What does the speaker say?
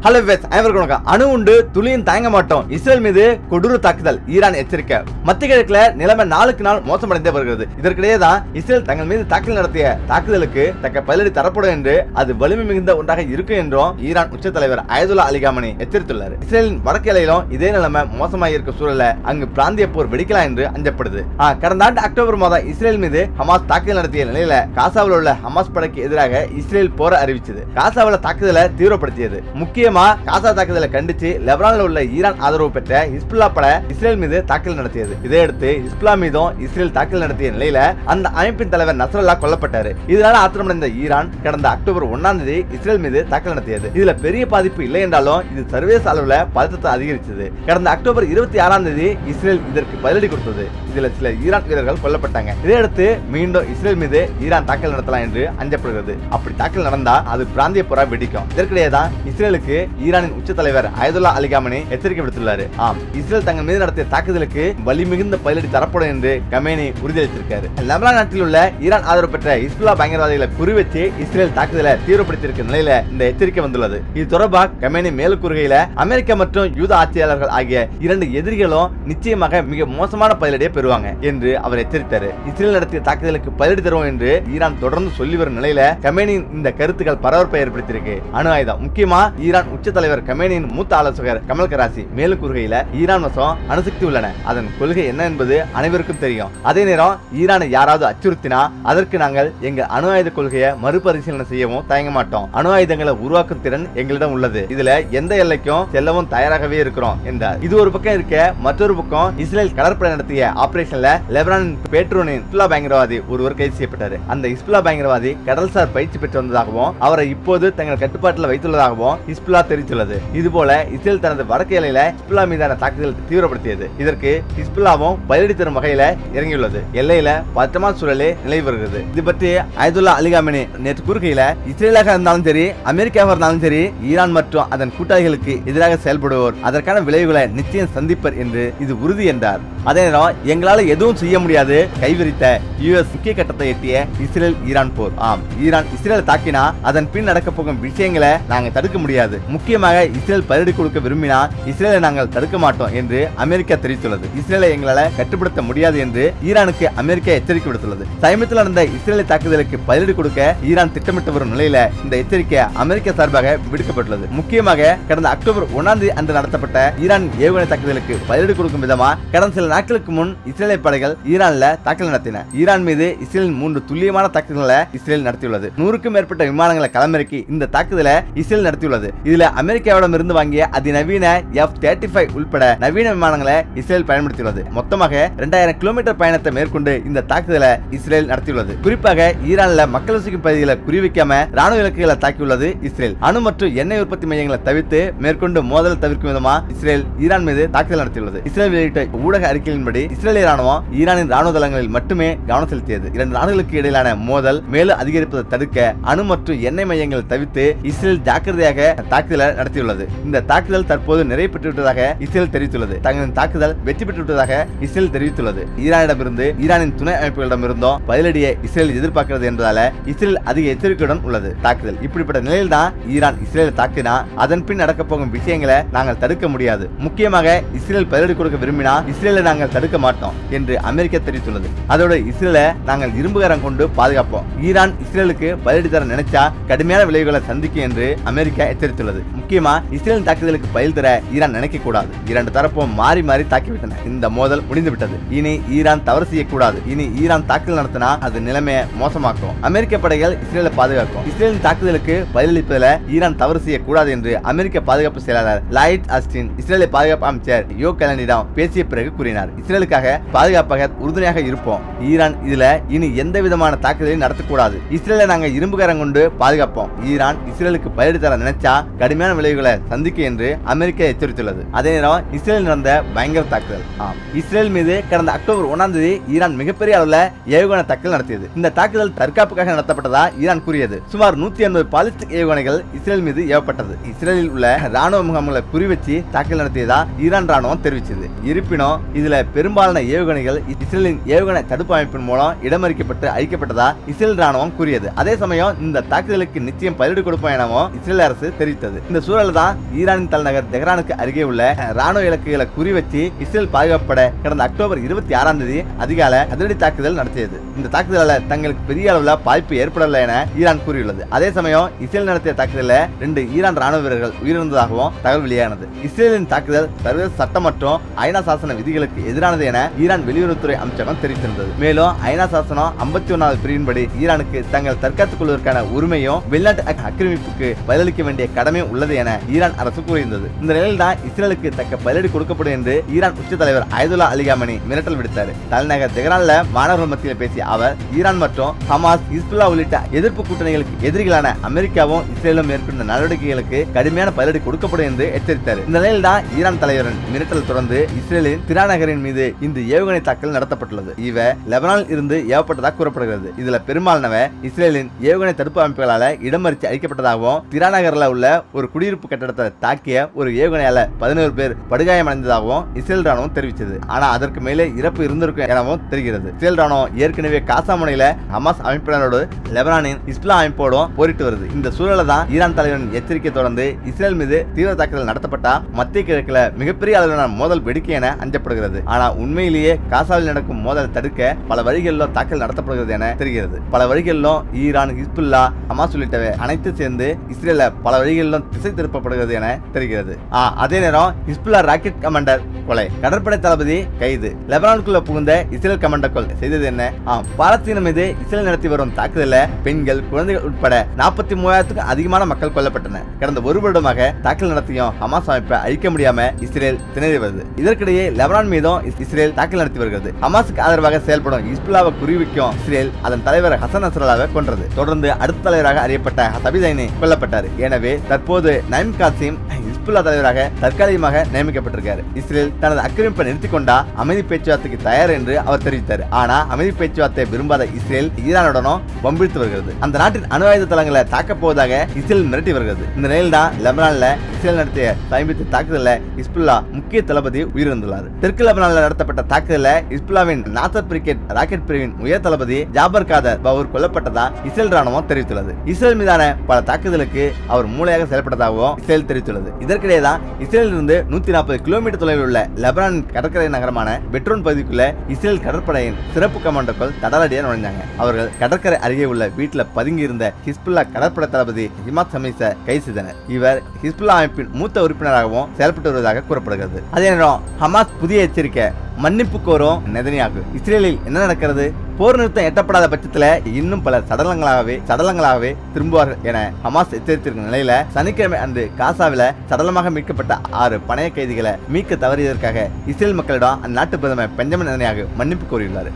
hello வெஸ் அனைவருக்கும் வணக்கம் அணு உண்டு துளியும் தயங்க மாட்டோம் இஸ்ரேல் மீது கொடூர தாக்குதல் ஈரான் எச்சரிக்கை மத்திய கிழக்குல நிலைமை நாளுக்கு நாள் மோசமடைந்தே வருகிறது இதற்கிடையே தான் இஸ்ரேல் தங்கள் மீது தாக்குதல் நடத்திய தாக்குதலுக்கு தக்க பதிலடி தரப்படும் என்று அது வலிமை மிகுந்த ஒன்றாக இருக்கும் என்றும் ஈரான் உச்ச தலைவர் அயதுல்லா அலிகாமனி எச்சரித்துள்ளார் இஸ்ரேலின் வடக்கு எல்லையிலும் இதே நிலைமை மோசமாக இருக்க சூழல்ல அங்கு பிராந்திய போர் வெடிக்கலாம் என்று அஞ்சப்படுது ஆ, கடந்த ஆண்டு அக்டோபர் மாதம் இஸ்ரேல் மீது ஹமாஸ் தாக்குதல் நடத்திய நிலையில காசாவில் உள்ள ஹமாஸ் படைக்கு எதிராக இஸ்ரேல் போரை அறிவிச்சது காசாவில் தாக்குதலை தீவிரப்படுத்தியது முக்கியமா காசா தாக்குதலை கண்டிச்சு லெபனானில் உள்ள ஈரான் ஆதரவு பெற்ற ஹிஸ்புல்லா பட இஸ்ரேல் மீது தாக்குதல் நடத்தியது இதையடுத்து ஹிஸ்புல்லா மீதும் இஸ்ரேல் தாக்குதல் நடத்திய நிலையில அந்த அமைப்பின் தலைவர் நஸ்ரல்லா கொல்லப்பட்டாரு இதனால ஆத்திரமடைந்த ஈரான் கடந்த அக்டோபர் ஒன்னாம் தேதி இஸ்ரேல் மீது தாக்குதல் நடத்தியது இதுல பெரிய பாதிப்பு இல்லை என்றாலும் இது சர்வதேச அளவுல பதற்றத்தை அதிகரிச்சது கடந்த அக்டோபர் இருபத்தி ஆறாம் தேதி இஸ்ரேல் இதற்கு பதிலடி கொடுத்தது இதுல சில ஈரான் வீரர்கள் கொல்லப்பட்டாங்க இதையடுத்து மீண்டும் இஸ்ரேல் மீது ஈரான் தாக்கல் நடத்தலாம் என்று அஞ்சப்படுகிறது அப்படி தாக்கல் நடந்தா அது பிராந்திய போரா வெடிக்கும் இதற்கிடையே தான் இஸ்ரேலுக்கு ஈரானின் உச்ச தலைவர் அயதுல்லா அலிகாமனி எச்சரிக்கை விடுத்துள்ளாரு ஆம் இஸ்ரேல் தங்கள் மீது நடத்திய தாக்குதலுக்கு வலி மிகுந்த பதிலடி தரப்படும் என்று கமேனி உறுதியளித்திருக்காரு லெபனான் நாட்டில் உள்ள ஈரான் ஆதரவு பெற்ற இஸ்புல்லா பயங்கரவாதிகளை குறிவச்சு இஸ்ரேல் தாக்குதலை தீவிரப்படுத்தியிருக்க நிலையில இந்த எச்சரிக்கை வந்துள்ளது இது தொடர்பாக கமேனி மேலும் கூறுகையில அமெரிக்கா மற்றும் யூத ஆட்சியாளர்கள் ஆகிய இரண்டு எதிரிகளும் நிச்சயமாக மிக மோசமான பதிலடியை பெறுவாங்க என்று அவர் எச்சரித்தார் இஸ்ரேல் நடத்திய தாக்குதலுக்கு பதிலடி தருவோம் என்று ஈரான் தொடர்ந்து சொல்லி வரும் நிலையில கமேனியின் இந்த கருத்துக்கள் பரபரப்பை ஏற்படுத்தியிருக்கு அணு ஆயுதம் முக்கியமா ஈரான் உச்ச தலைவர் கமேனியின் மூத்த ஆலோசகர் கமல் கராசி மேலும் கூறுகையில ஈரான் வசம் அணுசக்தி உள்ளன அதன் கொள்கை என்ன என்பது அனைவருக்கும் தெரியும் அதே நேரம் ஈரானை யாராவது அச்சுறுத்தினா அதற்கு நாங்கள் எங்கள் அணு ஆயுத கொள்கையை மறுபரிசீலனை செய்யவும் தயங்க மாட்டோம் அணு ஆயுதங்களை உருவாக்கும் திறன் எங்களிடம் உள்ளது இதுல எந்த எல்லைக்கும் செல்லவும் தயாராகவே இருக்கிறோம் என்றார் இது ஒரு பக்கம் இருக்க மற்றொரு பக்கம் இஸ்ரேல் கடற்படை நடத்திய ஆபரேஷன்ல லெபனானின் பேட்ரோனின் இஸ்புல்லா பயங்கரவாதி ஒருவர் கைது செய்யப்பட்டாரு அந்த இஸ்புல்லா பயங்கரவாதி கடல்சார் பயிற்சி பெற்று வந்ததாகவும் அவரை இப்போது தங்கள் கட்டுப்பாட்டில் வைத்துள்ளதாகவும் இஸ்புல்லா தெரிவித்துள்ளது இதுபோல இஸ்ரேல் தனது வடக்கு எல்லையில இஸ்புல்லா மீதான தாக்குதல் தீவிரப்படுத்தியது இதற்கு ஹிஸ்புல்லாவும் பதிலடி தரும் வகையில இறங்கியுள்ளது எல்லையில பதற்றமான சூழலே நிலவி வருகிறது இது பற்றி அயதுல்லா அலிகாமினி நேற்று கூறுகையில இஸ்ரேலாக இருந்தாலும் சரி அமெரிக்காவாக இருந்தாலும் சரி ஈரான் மற்றும் அதன் கூட்டாளிகளுக்கு எதிராக செயல்படுவோர் அதற்கான விளைவுகளை நிச்சயம் சந்திப்பர் என்று இது உறுதி என்றார் அதே நேரம் எங்களால எதுவும் செய்ய முடியாது கைவிரித்த யுஎஸ் முக்கிய கட்டத்தை எட்டிய இஸ்ரேல் ஈரான் போர் ஆம் ஈரான் இஸ்ரேலை தாக்கினா அதன் பின் நடக்க போகும் விஷயங்களை நாங்க தடுக்க முடியாது முக்கியமாக இஸ்ரேல் பதிலடி கொடுக்க விரும்பினா இஸ்ரேலை நாங்கள் தடுக்க மாட்டோம் என்று அமெரிக்கா தெரிவித்துள்ளது இஸ்ரேலை எங்களால கட்டுப்படுத்த முடியாது என்று ஈரானுக்கு அமெரிக்கா எச்சரிக்கை விடுத்துள்ளது சமீபத்தில் நடந்த இஸ்ரேலை தாக்குதலுக்கு பதிலடி கொடுக்க ஈரான் திட்டமிட்டு வரும் நிலையில இந்த எச்சரிக்கை அமெரிக்கா சார்பாக விடுக்கப்பட்டுள்ளது முக்கியமாக கடந்த அக்டோபர் ஒன்னாம் தேதி அன்று நடத்தப்பட்ட ஈரான் ஏவுகணை தாக்குதலுக்கு பதிலடி கொடுக்கும் விதமா கடந்த சில நாட்களுக்கு முன் இஸ்ரேலிய படைகள் ஈரான்ல தாக்குதல் நடத்தின ஈரான் மீது இஸ்ரேலின் மூன்று துல்லியமான தாக்குதல்களை இஸ்ரேல் நடத்தியுள்ளது நூறுக்கும் மேற்பட்ட விமானங்களை களமிறக்கி இந்த தாக்குதலை இஸ்ரேல் நடத்தியுள்ளது இதுல அமெரிக்காவிடம் இருந்து வாங்கிய அதிநவீன எஃப் தேர்ட்டி ஃபைவ் உட்பட நவீன விமானங்களை இஸ்ரேல் பயன்படுத்தியுள்ளது மொத்தமாக இரண்டாயிரம் கிலோமீட்டர் பயணத்தை மேற்கொண்டு இந்த தாக்குதலை இஸ்ரேல் நடத்தியுள்ளது குறிப்பாக ஈரான்ல மக்கள் வசிக்கும் பகுதிகளை குறிவைக்காம ராணுவ இலக்குகளை தாக்கியுள்ளது இஸ்ரேல் அணு மற்றும் எண்ணெய் உற்பத்தி மையங்களை தவிர்த்து மேற்கொண்டு மோதல் தவிர்க்கும் விதமா இஸ்ரேல் ஈரான் மீது தாக்குதல் நடத்தியுள்ளது இஸ்ரேல் வெளியிட்ட ஊடக அறிக்கையின்படி இஸ்ரேலிய ராணுவம் ஈரானின் ராணுவ தளங்களில் மட்டுமே கவனம் செலுத்தியது இரண்டு நாடுகளுக்கு இடையிலான மோதல் மேலும் அதிகரிப்பதை தடுக்க அணு மற்றும் எண்ணெய் மையங்களை தவிர்த்து இஸ்ரேல் ஜாக்கிரதையாக தாக்குதலை நடத்தியுள்ளது இந்த தாக்குதல் தற்போது நிறைவு பெற்றுவிட்டதாக இஸ்ரேல் தெரிவித்துள்ளது தங்களின் தாக்குதல் வெற்றி பெற்றுவிட்டதாக இஸ்ரேல் தெரிவித்துள்ளது ஈரானிடமிருந்து ஈரானின் துணை அமைப்புகளிடமிருந்தும் பதிலடியை இஸ்ரேல் எதிர்பார்க்கிறது என்பதால இஸ்ரேல் அதிக எச்சரிக்கையுடன் உள்ளது தாக்குதல் இப்படிப்பட்ட நிலையில் தான் ஈரான் இஸ்ரேலை தாக்கினா அதன் பின் நடக்க போகும் விஷயங்களை நாங்கள் தடுக்க முடியாது முக்கியமாக இஸ்ரேல் பதிலடி கொடுக்க விரும்பினா இஸ்ரேலை நாங்கள் தடுக்க மாட்டோம் என்று அமெரிக்கா தெரிவித்துள்ளது அதோட இஸ்ரேலை நாங்கள் இரும்புகரம் கொண்டு பாதுகாப்போம் ஈரான் இஸ்ரேலுக்கு பதிலடி தர நினைச்சா கடுமையான விளைவுகளை சந்திக்கும் என்று அமெரிக்கா எச்சரித்துள்ளது முக்கியமா இஸ்ரேலின் தாக்குதலுக்கு பதில் தர ஈரான் நினைக்க கூடாது இரண்டு தரப்பும் மாறி மாறி தாக்கிவிட்டன இந்த மோதல் முடிந்து விட்டது இனி ஈரான் தவறு செய்யக்கூடாது இனி ஈரான் தாக்குதல் நடத்தினா அது நிலைமையை மோசமாக்கும் அமெரிக்க படைகள் இஸ்ரேலை பாதுகாக்கும் இஸ்ரேலின் தாக்குதலுக்கு பதிலளிப்பதில் ஈரான் தவறு செய்யக்கூடாது என்று அமெரிக்க பாதுகாப்பு செயலாளர் லாயிட் அஸ்டின் இஸ்ரேலை பாதுகாப்பு அமைச்சர் யோ கலனிடம் பேசிய பிறகு கூறினார் இஸ்ரேலுக்காக பாதுகாப்பாக உறுதுணையாக இருப்போம் ஈரான் இதுல இனி எந்த விதமான தாக்குதலையும் நடத்தக்கூடாது இஸ்ரேலை நாங்க இரும்புகரம் கொண்டு பாதுகாப்போம் ஈரான் இஸ்ரேலுக்கு பதிலடி தர நினைச்சா கடுமையான விளைவுகளை சந்திக்கும் என்று அமெரிக்கா எச்சரித்துள்ளது அதே நேரம் இஸ்ரேல் நடந்த பயங்கர தாக்குதல் ஆம் இஸ்ரேல் மீது கடந்த அக்டோபர் ஒன்னாம் தேதி ஈரான் மிகப்பெரிய அளவுல ஏவுகணை தாக்குதல் நடத்தியது இந்த தாக்குதல் தற்காப்புக்காக நடத்தப்பட்டதா ஈரான் கூறியது சுமார் நூத்தி ஐம்பது பாலிஸ்டிக் ஏவுகணைகள் இஸ்ரேல் மீது ஏவப்பட்டது இஸ்ரேலில் உள்ள ராணுவ முகாம்களை குறிவச்சு தாக்குதல் நடத்தியதா ஈரான் ராணுவம் தெரிவிச்சது இருப்பினும் இதுல இதுல பெரும்பாலான ஏவுகணைகள் இஸ்ரேலின் ஏவுகணை தடுப்பு அமைப்பின் மூலம் இடமறிக்கப்பட்டு அழிக்கப்பட்டதா இஸ்ரேல் ராணுவம் கூறியது அதே சமயம் இந்த தாக்குதலுக்கு நிச்சயம் பதிலடி கொடுப்போம் எனவும் இஸ்ரேல் அரசு தெரிவித்தது இந்த சூழல் தான் ஈரானின் தலைநகர் தெஹ்ரானுக்கு அருகே உள்ள ராணுவ இலக்குகளை குறிவச்சு இஸ்ரேல் பாதுகாப்பட கடந்த அக்டோபர் இருபத்தி ஆறாம் தேதி அதிகாலை அதிரடி தாக்குதல் நடத்தியது இந்த தாக்குதலால தங்களுக்கு பெரிய அளவுல பாதிப்பு ஏற்படவில்லை என ஈரான் கூறியுள்ளது அதே சமயம் இஸ்ரேல் நடத்திய தாக்குதலில் ரெண்டு ஈரான் ராணுவ வீரர்கள் உயிரிழந்ததாகவும் தகவல் வெளியானது இஸ்ரேலின் தாக்குதல் சர்வதேச சட்டம் மற்றும் ஐநா சாசன விதிகளுக்கு எதிரானது என ஈரான் வெளியுறவுத்துறை அமைச்சகம் தெரிவித்திருந்தது மேலும் ஐநா சாசனம் ஐம்பத்தி ஒன்னாவது பிரிவின்படி ஈரானுக்கு தங்கள் தற்காத்துக் கொள்வதற்கான உரிமையும் வெளிநாட்டு ஆக்- ஆக்கிரமிப்புக்கு பதிலளிக்க வேண்டிய கடமையும் உள்ளது என ஈரான் அரசு கூறியிருந்தது இந்த நிலையில் தான் இஸ்ரேலுக்கு தக்க பதிலடி கொடுக்கப்படும் என்று ஈரான் உச்ச தலைவர் அயதுல்லா அலிகாமணி மிரட்டல் விடுத்தார் தலைநகர் தெஹ்ரான்ல மாணவர்கள் மத்தியில் பேசிய அவர் ஈரான் மற்றும் ஹமாஸ் இஸ்புல்லா உள்ளிட்ட எதிர்ப்பு கூட்டணிகளுக்கு எதிரிகளான அமெரிக்காவும் இஸ்ரேலும் மேற்கொண்ட நடவடிக்கைகளுக்கு கடுமையான பதிலடி கொடுக்கப்படும் என்று எச்சரித்தார் இந்த நிலையில் தான் ஈரான் தலைவரின் மிரட்டல் தொடர்ந்து இஸ்ரேலின் திரா நகரின் மீது இந்த ஏவுகணை தாக்கல் நடத்தப்பட்டுள்ளது இவ லெபனானில் இருந்து ஏவப்பட்டதாக கூறப்படுகிறது இதுல பெரும்பாலானவ இஸ்ரேலின் ஏவுகணை தடுப்பு அமைப்புகளால இடமறிச்சு அழிக்கப்பட்டதாகவும் திரா நகர்ல உள்ள ஒரு குடியிருப்பு கட்டடத்தை தாக்கிய ஒரு ஏவுகணையால பதினோரு பேர் படுகாயமடைந்ததாகவும் இஸ்ரேல் ராணுவம் தெரிவித்தது ஆனா அதற்கு மேலே இறப்பு இருந்திருக்கும் எனவும் தெரிகிறது இஸ்ரேல் ராணுவம் ஏற்கனவே காசா முனையில ஹமாஸ் அமைப்பினரோடு லெபனானின் இஸ்லா அமைப்போடும் போரிட்டு வருது இந்த சூழலை தான் ஈரான் தலைவரின் எச்சரிக்கை தொடர்ந்து இஸ்ரேல் மீது தீவிர தாக்குதல் நடத்தப்பட்டா மத்திய கிழக்குல மிகப்பெரிய அளவிலான மோதல் வெடிக்கும் என அஞ்சப்படுகிறது ஆனா உண்மையிலேயே காசாவில் நடக்கும் மோதல் தடுக்க பல வழிகளிலும் தாக்கல் நடத்தப்படுகிறது என தெரிகிறது பல வழிகளிலும் ஈரான் ஹிஸ்புல்லா ஹமாஸ் உள்ளிட்டவை அனைத்து சேர்ந்து இஸ்ரேல பல வழிகளிலும் திசை திருப்பப்படுகிறது என தெரிகிறது ஆ, அதே நேரம் ஹிஸ்புல்லா ராக்கெட் கமாண்டர் கொலை கடற்படை தளபதி கைது லெபனானுக்குள்ள புகுந்த இஸ்ரேல் கமாண்டர் கொலை செய்தது என்ன ஆ, பாலஸ்தீனம் மீது இஸ்ரேல் நடத்தி வரும் தாக்குதல பெண்கள் குழந்தைகள் உட்பட நாற்பத்தி மூவாயிரத்துக்கும் அதிகமான மக்கள் கொல்லப்பட்டனர் கடந்த ஒரு வருடமாக தாக்கல் நடத்தியும் ஹமாஸ் அமைப்பை அழிக்க முடியாம இஸ்ரேல் திணறி வருது இதற்கிடையே லெபனான் மீதும் இஸ்- இஸ்ரேல் தாக்கல் நடத்தி வருகிறது ஹமாஸுக்கு ஆதரவாக செயல்படும் இஸ்புல்லாவை குறிவிக்கும் இஸ்ரேல் அதன் தலைவர் ஹசன் நஸ்ரலாவை கொன்றது தொடர்ந்து அடுத்த தலைவராக அறியப்பட்ட சபிதைனி கொல்லப்பட்டார் எனவே தற்போது நைம் காசிம் ஹிஸ்புல்லா தலைவராக தற்காலிகமாக நியமிக்கப்பட்டிருக்காரு இஸ்ரேல் தனது ஆக்கிரமிப்பை நிறுத்திக் கொண்டா அமைதி பேச்சுவார்த்தைக்கு தயார் என்று அவர் தெரிவித்தார் ஆனா அமைதி பேச்சுவார்த்தை விரும்பாத இஸ்ரேல் ஈரானுடனும் வம்பிழுத்து வருகிறது அந்த நாட்டின் அணு ஆயுத தளங்களை தாக்கப் போவதாக இஸ்ரேல் மிரட்டி வருகிறது இந்த நிலையில் தான் லெபனான்ல இஸ்ரேல் நடத்திய சமீபத்திய தாக்குதலில் இஸ்புல்லா முக்கிய தளபதி உயிரிழந்துள்ளார் தெற்கு லெபனான்ல நடத்தப்பட்ட தாக்குதலில் இஸ்புல்லாவின் நாசர் பிரிகேட் ராக்கெட் பிரிவின் உயர் தளபதி ஜாபர் காதர் பவுர் கொல்லப்பட்டதா இஸ்ரேல் ராணுவம் தெரிவித்துள்ளது இஸ்ரேல் மீதான பல தாக்குதலுக்கு அவர் மூளையாக செயல்பட்டதாகவும் இஸ்ரேல் தெரிவித்துள்ளது இதற்கிடையே தான் இஸ்ரேலில் இருந்து நூத்தி நாற்பது கிலோமீட்டர் தொலைவில் உள்ள லெபனான் கடற்கரை நகரமான பெட்ரோன் பகுதிக்குள்ள இஸ்ரேல் கடற்படையின் சிறப்பு கமாண்டோக்கள் தடாலடியாக நுழைஞ்சாங்க அவர்கள் கடற்கரை அருகே உள்ள வீட்டில் பதுங்கி இருந்த ஹிஸ்புல்லா கடற்படை தளபதி ஹிமாத் சமீஸை கைது செய்தனர் இவர் ஹிஸ்புல்லா அமைப்பின் மூத்த உறுப்பினராகவும் செயல்பட்டு வருவதாக கூறப்படுகிறது அதே நேரம் ஹமாஸ் புதிய எச்சரிக்கை மன்னிப்பு கோரும் நெதனியாகு இஸ்ரேலில் என்ன நடக்கிறது போர் நிறுத்தம் எட்டப்படாத பட்சத்துல இன்னும் பல சடலங்களாகவே சடலங்களாகவே திரும்புவார்கள் என ஹமாஸ் எச்சரித்திருக்கும் நிலையில சனிக்கிழமை அன்று காசாவில சடலமாக மீட்கப்பட்ட ஆறு பணைய கைதிகளை மீட்க தவறியதற்காக இஸ்ரேல் மக்களிடம் அந்நாட்டு பிரதமர் பெஞ்சமின் நெதனியாகு மன்னிப்பு கோரியுள்ளார்